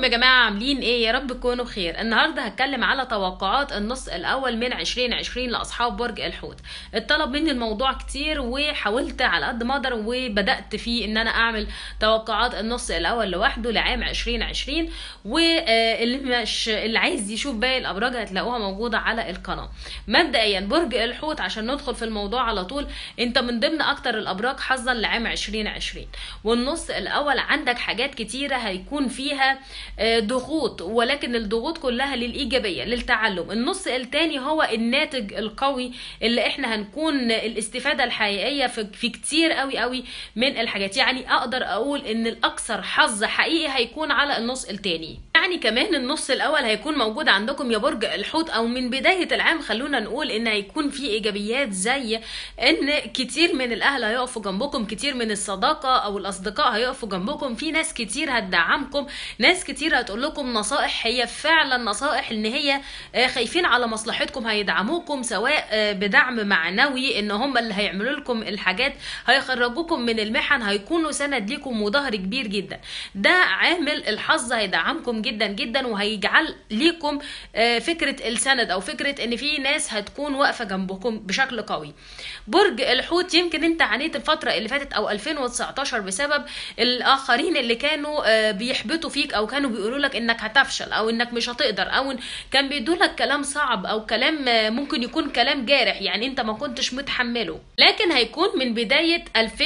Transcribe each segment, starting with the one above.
يا جماعة عاملين ايه يا رب تكونوا بخير النهاردة هتكلم على توقعات النص الاول من 2020 لاصحاب برج الحوت اتطلب مني الموضوع كتير وحاولت على قد ما اقدر وبدأت فيه ان انا اعمل توقعات النص الاول لوحده لعام 2020 واللي مش اللي عايز يشوف باقي الابراج هتلاقوها موجودة على القناة مبدئيا برج الحوت عشان ندخل في الموضوع على طول انت من ضمن اكتر الابراج حظا لعام 2020 والنص الاول عندك حاجات كتيرة هيكون فيها آه، ضغوط ولكن الضغوط كلها للايجابيه للتعلم النص التاني هو الناتج القوي اللي احنا هنكون الاستفاده الحقيقيه في في كتير قوي قوي من الحاجات يعني اقدر اقول ان الاكثر حظ حقيقي هيكون على النص التاني يعني كمان النص الاول هيكون موجود عندكم يا برج الحوت او من بدايه العام خلونا نقول ان هيكون في ايجابيات زي ان كتير من الاهل هيقفوا جنبكم كتير من الصداقه او الاصدقاء هيقفوا جنبكم في ناس كتير هتدعمكم ناس كتير هتقول لكم نصائح هي فعلا نصائح ان هي آه، خايفين على مصلحتكم هيدعموكم سواء آه، بدعم معنوي ان هم اللي هيعملوا لكم الحاجات هيخرجوكم من المحن هيكونوا سند ليكم وظهر كبير جدا ده عامل الحظ هيدعمكم جدا جدا وهيجعل ليكم آه، فكره السند او فكره ان في ناس هتكون واقفه جنبكم بشكل قوي برج الحوت يمكن انت عانيت الفتره اللي فاتت او 2019 بسبب الاخرين اللي كانوا آه، بيحبطوا فيك او كانوا بيقولوا لك انك هتفشل او انك مش هتقدر او إن كان بيدوا لك كلام صعب او كلام آه، ممكن يكون كلام جارح يعني انت ما كنتش متحمله لكن هيكون من بدايه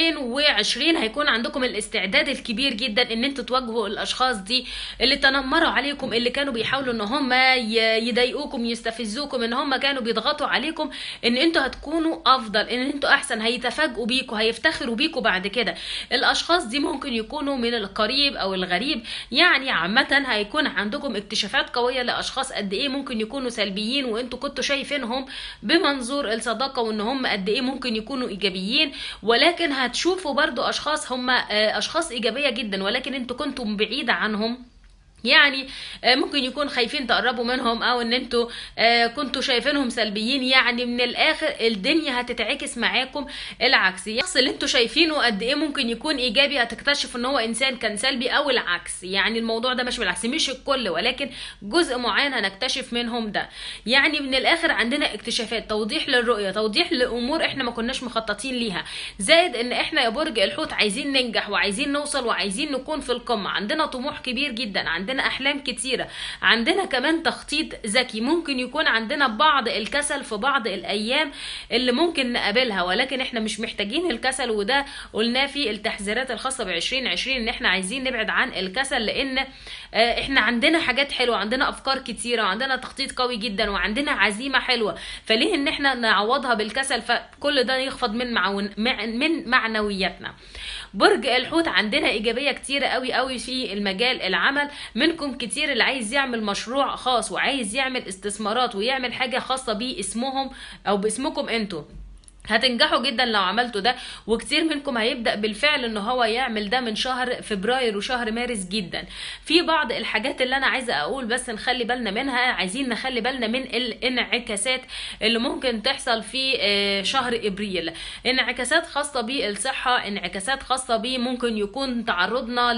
2020 هيكون عندكم الاستعداد الكبير جدا ان انتوا تواجهوا الاشخاص دي اللي تنمروا عليكم اللي كانوا بيحاولوا ان هم ي- يضايقوكم يستفزوكم ان هم كانوا بيضغطوا عليكم ان انتوا هتكونوا افضل ان انتوا احسن هيتفاجئوا بيكوا هيفتخروا بيكوا بعد كده الاشخاص دي ممكن يكونوا من القريب او الغريب يعني عامه هيكون عندكم اكتشافات قويه لاشخاص قد ايه ممكن يكونوا سلبيين وانتوا كنتوا شايفينهم بمنظور الصداقه وان هم قد ايه ممكن يكونوا ايجابيين ولكن هتشوفوا برضو اشخاص هم آه، اشخاص ايجابيه جدا ولكن انتوا كنتم بعيده عنهم يعني آه، ممكن يكون خايفين تقربوا منهم او ان انتوا آه، كنتوا شايفينهم سلبيين يعني من الاخر الدنيا هتتعكس معاكم العكس الشخص اللي انتوا شايفينه قد ايه ممكن يكون ايجابي هتكتشفوا ان هو انسان كان سلبي او العكس يعني الموضوع ده مش بالعكس مش الكل ولكن جزء معين هنكتشف منهم ده يعني من الاخر عندنا اكتشافات توضيح للرؤيه توضيح لامور احنا ما كناش مخططين ليها زائد ان احنا يا برج الحوت عايزين ننجح وعايزين نوصل وعايزين نكون في القمه عندنا طموح كبير جدا عندنا احلام كتيره عندنا كمان تخطيط ذكي ممكن يكون عندنا بعض الكسل في بعض الايام اللي ممكن نقابلها ولكن احنا مش محتاجين الكسل وده قلناه في التحذيرات الخاصه ب 2020 ان احنا عايزين نبعد عن الكسل لان آه، احنا عندنا حاجات حلوه عندنا افكار كتيره وعندنا تخطيط قوي جدا وعندنا عزيمه حلوه فليه ان احنا نعوضها بالكسل فكل ده يخفض من معون مع- من معنوياتنا برج الحوت عندنا ايجابيه كتيره قوي قوي في المجال العمل منكم كتير اللي عايز يعمل مشروع خاص وعايز يعمل استثمارات ويعمل حاجه خاصه باسمهم او باسمكم انتوا هتنجحوا جدا لو عملتوا ده وكتير منكم هيبدأ بالفعل ان هو يعمل ده من شهر فبراير وشهر مارس جدا في بعض الحاجات اللي انا عايزة اقول بس نخلي بالنا منها عايزين نخلي بالنا من الانعكاسات اللي ممكن تحصل في آه، شهر ابريل انعكاسات خاصة بالصحة انعكاسات خاصة بيه ممكن يكون تعرضنا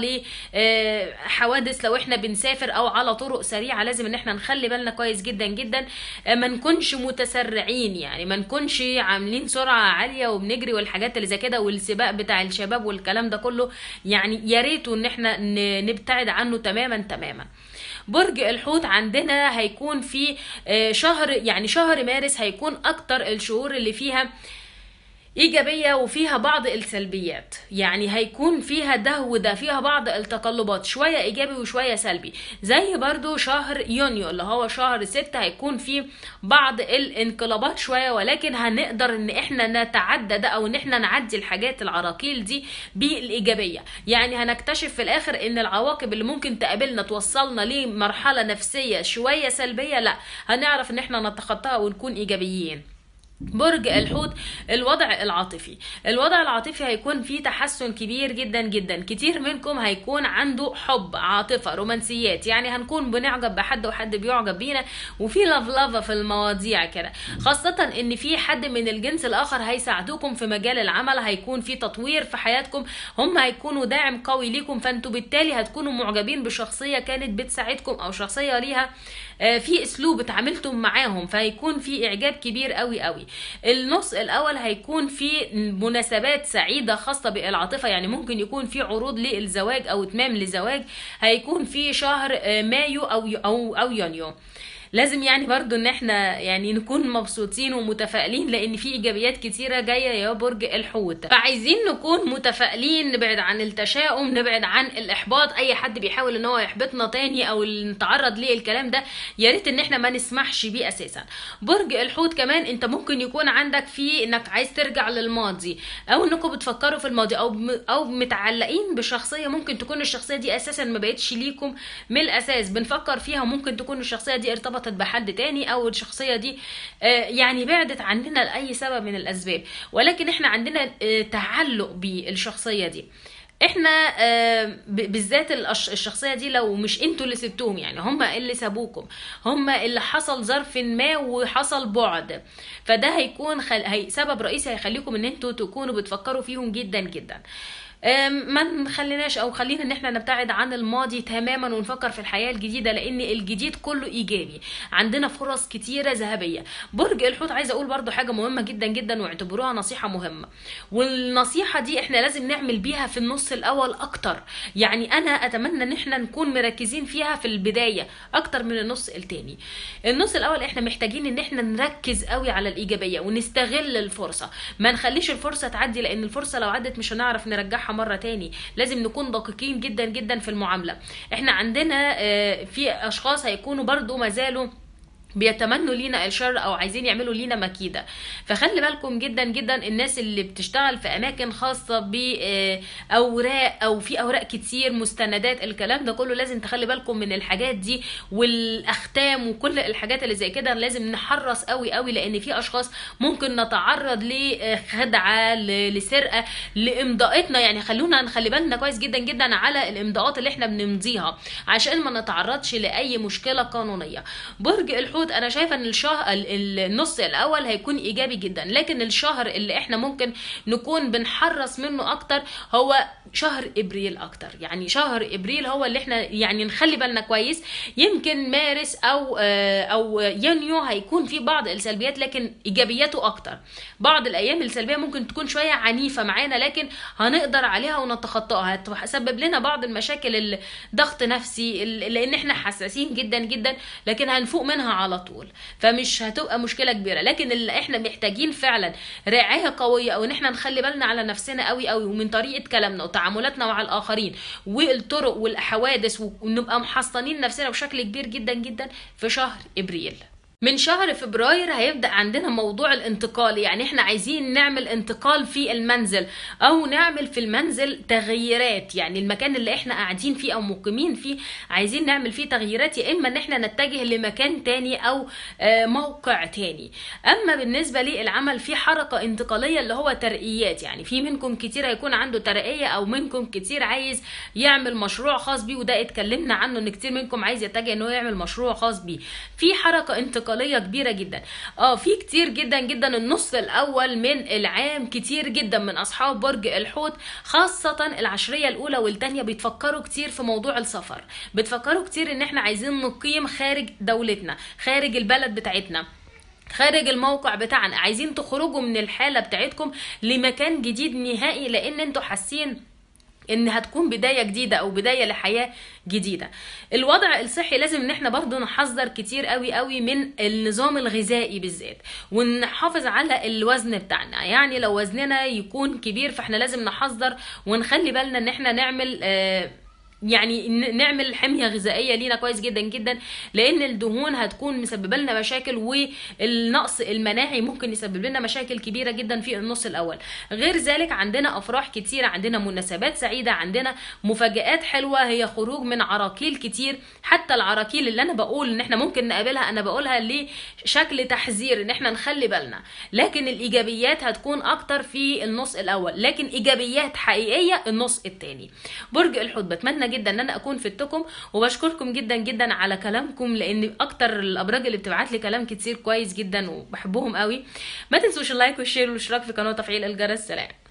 لحوادث لو احنا بنسافر او على طرق سريعة لازم ان احنا نخلي بالنا كويس جدا جدا آه، ما نكونش متسرعين يعني ما نكونش عاملين سرعة عالية وبنجري والحاجات اللي زي كده والسباق بتاع الشباب والكلام ده كله يعني يا ريتوا ان احنا ن- نبتعد عنه تماما تماما برج الحوت عندنا هيكون في آه، شهر يعني شهر مارس هيكون اكتر الشهور اللي فيها ايجابيه وفيها بعض السلبيات يعني هيكون فيها ده وده فيها بعض التقلبات شويه ايجابي وشويه سلبي زي برضو شهر يونيو اللي هو شهر ستة هيكون فيه بعض الانقلابات شويه ولكن هنقدر ان احنا نتعدى ده او ان احنا نعدي الحاجات العراقيل دي بالايجابيه يعني هنكتشف في الاخر ان العواقب اللي ممكن تقابلنا توصلنا لمرحله نفسيه شويه سلبيه لا هنعرف ان احنا نتخطاها ونكون ايجابيين برج الحوت الوضع العاطفي الوضع العاطفي هيكون فيه تحسن كبير جدا جدا كتير منكم هيكون عنده حب عاطفة رومانسيات يعني هنكون بنعجب بحد وحد بيعجب بينا وفي لاف لافا في المواضيع كده خاصة ان في حد من الجنس الاخر هيساعدوكم في مجال العمل هيكون في تطوير في حياتكم هم هيكونوا داعم قوي ليكم فانتوا بالتالي هتكونوا معجبين بشخصية كانت بتساعدكم او شخصية ليها آه، في اسلوب اتعاملتم معاهم فهيكون في اعجاب كبير قوي قوي النص الاول هيكون في مناسبات سعيده خاصه بالعاطفه يعني ممكن يكون في عروض للزواج او اتمام لزواج هيكون في شهر آه، مايو او او او يونيو لازم يعني برضو ان احنا يعني نكون مبسوطين ومتفائلين لان في ايجابيات كتيره جايه يا برج الحوت فعايزين نكون متفائلين نبعد عن التشاؤم نبعد عن الاحباط اي حد بيحاول ان هو يحبطنا تاني او نتعرض ليه الكلام ده يا ريت ان احنا ما نسمحش بيه اساسا برج الحوت كمان انت ممكن يكون عندك في انك عايز ترجع للماضي او انكم بتفكروا في الماضي او او متعلقين بشخصيه ممكن تكون الشخصيه دي اساسا ما بقتش ليكم من الاساس بنفكر فيها ممكن تكون الشخصيه دي ارتبطت ارتبطت بحد تاني او الشخصيه دي آه، يعني بعدت عننا لاي سبب من الاسباب ولكن احنا عندنا آه، تعلق بالشخصيه دي احنا آه، بالذات الشخصيه دي لو مش انتوا اللي سبتوهم يعني هم اللي سابوكم هم اللي حصل ظرف ما وحصل بعد فده هيكون خل... هي سبب رئيسي هيخليكم ان انتوا تكونوا بتفكروا فيهم جدا جدا ما نخليناش او خلينا ان احنا نبتعد عن الماضي تماما ونفكر في الحياه الجديده لان الجديد كله ايجابي عندنا فرص كتيره ذهبيه برج الحوت عايزه اقول برضو حاجه مهمه جدا جدا واعتبروها نصيحه مهمه والنصيحه دي احنا لازم نعمل بيها في النص الاول اكتر يعني انا اتمنى ان احنا نكون مركزين فيها في البدايه اكتر من النص التاني النص الاول احنا محتاجين ان احنا نركز قوي على الايجابيه ونستغل الفرصه ما نخليش الفرصه تعدي لان الفرصه لو عدت مش هنعرف نرجعها مره تاني لازم نكون دقيقين جدا جدا في المعامله احنا عندنا آه، في اشخاص هيكونوا برضو ما زالوا بيتمنوا لينا الشر او عايزين يعملوا لينا مكيده فخلي بالكم جدا جدا الناس اللي بتشتغل في اماكن خاصه باوراق او في اوراق كتير مستندات الكلام ده كله لازم تخلي بالكم من الحاجات دي والاختام وكل الحاجات اللي زي كده لازم نحرص قوي قوي لان في اشخاص ممكن نتعرض لخدعه لسرقه لامضاءاتنا يعني خلونا نخلي بالنا كويس جدا جدا على الامضاءات اللي احنا بنمضيها عشان ما نتعرضش لاي مشكله قانونيه برج الحوت المفروض انا شايفه ان الشهر النص الاول هيكون ايجابي جدا لكن الشهر اللي احنا ممكن نكون بنحرص منه اكتر هو شهر ابريل اكتر يعني شهر ابريل هو اللي احنا يعني نخلي بالنا كويس يمكن مارس او آه، او يونيو هيكون في بعض السلبيات لكن ايجابياته اكتر بعض الايام السلبيه ممكن تكون شويه عنيفه معانا لكن هنقدر عليها ونتخطاها هتسبب لنا بعض المشاكل الضغط نفسي لان احنا حساسين جدا جدا لكن هنفوق منها على طول فمش هتبقى مشكله كبيره لكن اللي احنا محتاجين فعلا رعايه قويه او ان احنا نخلي بالنا على نفسنا قوي قوي ومن طريقه كلامنا وتعاملاتنا مع الاخرين والطرق والحوادث ونبقى محصنين نفسنا بشكل كبير جدا جدا في شهر ابريل من شهر فبراير هيبدا عندنا موضوع الانتقال يعني احنا عايزين نعمل انتقال في المنزل او نعمل في المنزل تغييرات يعني المكان اللي احنا قاعدين فيه او مقيمين فيه عايزين نعمل فيه تغييرات يا اما ان احنا نتجه لمكان تاني او آه، موقع تاني اما بالنسبه للعمل في حركه انتقاليه اللي هو ترقيات يعني في منكم كتير هيكون عنده ترقيه او منكم كتير عايز يعمل مشروع خاص بيه وده اتكلمنا عنه ان كتير منكم عايز يتجه انه يعمل مشروع خاص بيه في حركه انتقاليه انتقاليه كبيره جدا اه في كتير جدا جدا النص الاول من العام كتير جدا من اصحاب برج الحوت خاصه العشريه الاولى والثانيه بيتفكروا كتير في موضوع السفر بتفكروا كتير ان احنا عايزين نقيم خارج دولتنا خارج البلد بتاعتنا خارج الموقع بتاعنا عايزين تخرجوا من الحاله بتاعتكم لمكان جديد نهائي لان انتوا حاسين ان هتكون بدايه جديده او بدايه لحياه جديده الوضع الصحي لازم ان احنا برضو نحذر كتير قوي قوي من النظام الغذائي بالذات ونحافظ على الوزن بتاعنا يعني لو وزننا يكون كبير فاحنا لازم نحذر ونخلي بالنا ان احنا نعمل آه يعني ن- نعمل حميه غذائيه لينا كويس جدا جدا لان الدهون هتكون مسببه لنا مشاكل والنقص المناعي ممكن يسبب لنا مشاكل كبيره جدا في النص الاول غير ذلك عندنا افراح كتيره عندنا مناسبات سعيده عندنا مفاجآت حلوه هي خروج من عراكيل كتير حتى العراكيل اللي انا بقول ان احنا ممكن نقابلها انا بقولها لشكل تحذير ان احنا نخلي بالنا لكن الايجابيات هتكون اكتر في النص الاول لكن ايجابيات حقيقيه النص الثاني برج الحوت بتمنى جدا ان انا اكون فدتكم وبشكركم جدا جدا على كلامكم لان اكتر الابراج اللي بتبعت لي كلام كتير كويس جدا وبحبهم قوي ما تنسوش اللايك والشير والاشتراك في قناه تفعيل الجرس سلام